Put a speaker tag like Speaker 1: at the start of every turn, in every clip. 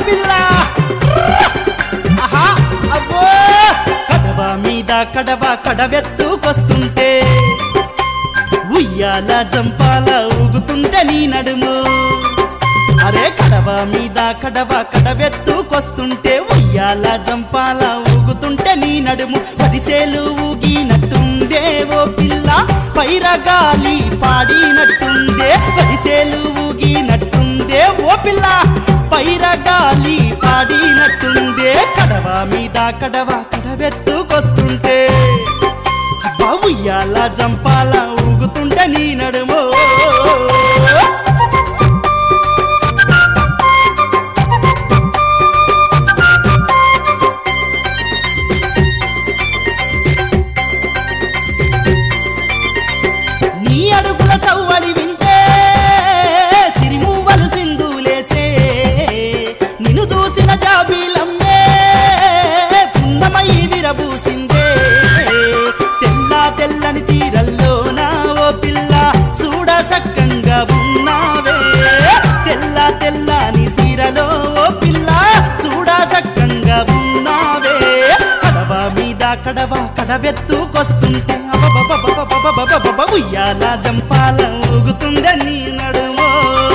Speaker 1: పిల్ల ఆహా అబ్బో కడవ మీద కడవ కడవెత్తుకొస్తుంటే ఉయ్యాల జంపాల ఊగుతుంటే నీ నడుము అరే కడవ మీద కడవ కడవెత్తుకొస్తుంటే ఉయ్యాల జంపాల ఊగుతుంటే నీ నడుము పరిసేలు ఊగినట్టుందే ఓ పిల్ల పైరగాలి పాడినట్టుందే పరిసేలు ఊగినట్టుందే ఓ పిల్ల పైరగాలి పాడినట్టుందే కడవ మీద కడవ కడవెత్తుకొస్తుంటే అబ్బా ఉయ్యాల జంపాల ఊగుతుంటే నీ నడుము నీ అడుగుల సవ్వడి వింటే సిరిమూవలు సింధులేసే నిన్ను చూసిన జాబీలమ్మే పున్నమయి విరబూసిందే తెల్ల తెల్లని చీరల్లో నా ఓ పిల్ల చూడ సక్కంగా ఉన్నావే తెల్ల తెల్లని చీరలో ఓ పిల్ల చూడ సక్కంగా ఉన్నావే కడవ మీద కడవ కడవెత్తుకొస్తుంటే అబబబబబబబబబబ ఉయ్యాల జంపాల ఊగుతుందే నీ నడుమో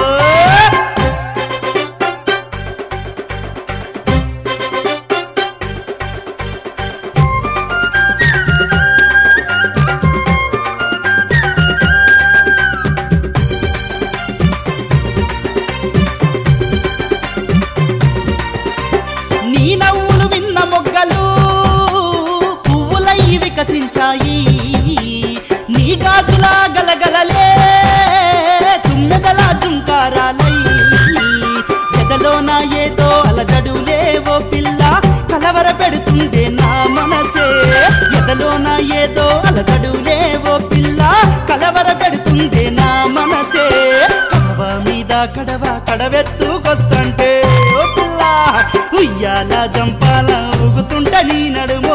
Speaker 1: నీ నవ్వులు విన్న మొగ్గలు పువ్వులై వికసించాయి నీ గాజుల గలగలలే తుమ్మెదల జుంకారాలై ఎదలోన ఏదో అలజడులే ఓ పిల్ల కలవర పెడుతుందే నా మనసే ఎదలోన ఏదో అలజడులే ఓ పిల్ల కలవర పెడుతుందే నా మనసే కడవ మీద కడవ కడవెత్తుకొస్తంటే ఓ పిల్ల ఉయ్యాల జంపాల ఊగుతుంట నీ నడుమో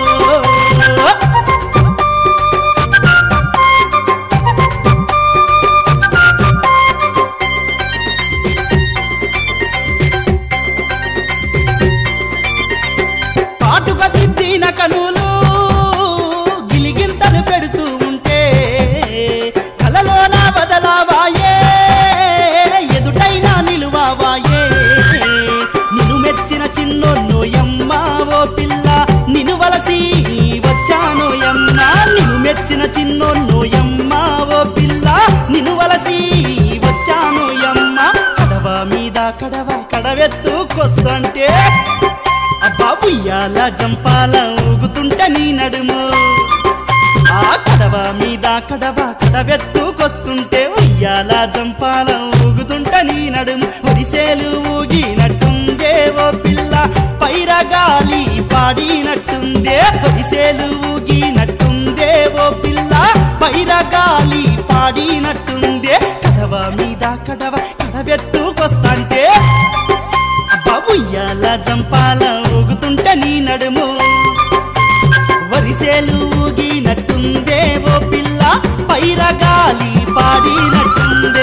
Speaker 1: పాటుగా దిద్దిన కనులు గిలిగింతలు పెడుతూ ఉంటే కలలోన బదలావాయే ఎదుటైన నిలువావాయే నిన్ను మెచ్చిన చిన్నోన్నోయమ్మ ఓ పిల్ల నిన్ను వలసి వచ్చానోయమ్మ నిన్ను మెచ్చిన చిన్నోన్నోయమ్మ ఓ పిల్ల నిన్ను వలసి వచ్చానోయమ్మ కడవ మీద కడవ కడవెత్తుకొస్తుంటే అబ్బా ఉయ్యాల జంపాల ఊగుతుంటే నీ నడుము ఆ కడవ మీద కడవ కడవెత్తుకొస్తుంటే ఉయ్యాల జంపాల ఊగుతుంటే నీ నడుము ఒడిసేలు ఊగినట్టుందే ఓ పిల్ల పైరగాలి పాడినట్టుందే ఒడిసేలు ఊగినట్టుందే ఓ పిల్ల పైరగాలి పాడినట్టుందే కడవ మీద కడవ కడవెత్తుకొస్తాంటే అబ్బా ఉయ్యాల జంపాల ఊగుతుంటే నీ నడుము వరిసేలు ఊగినట్టుందే ఓ పిల్ల పైరగాలి పాడినట్టుందే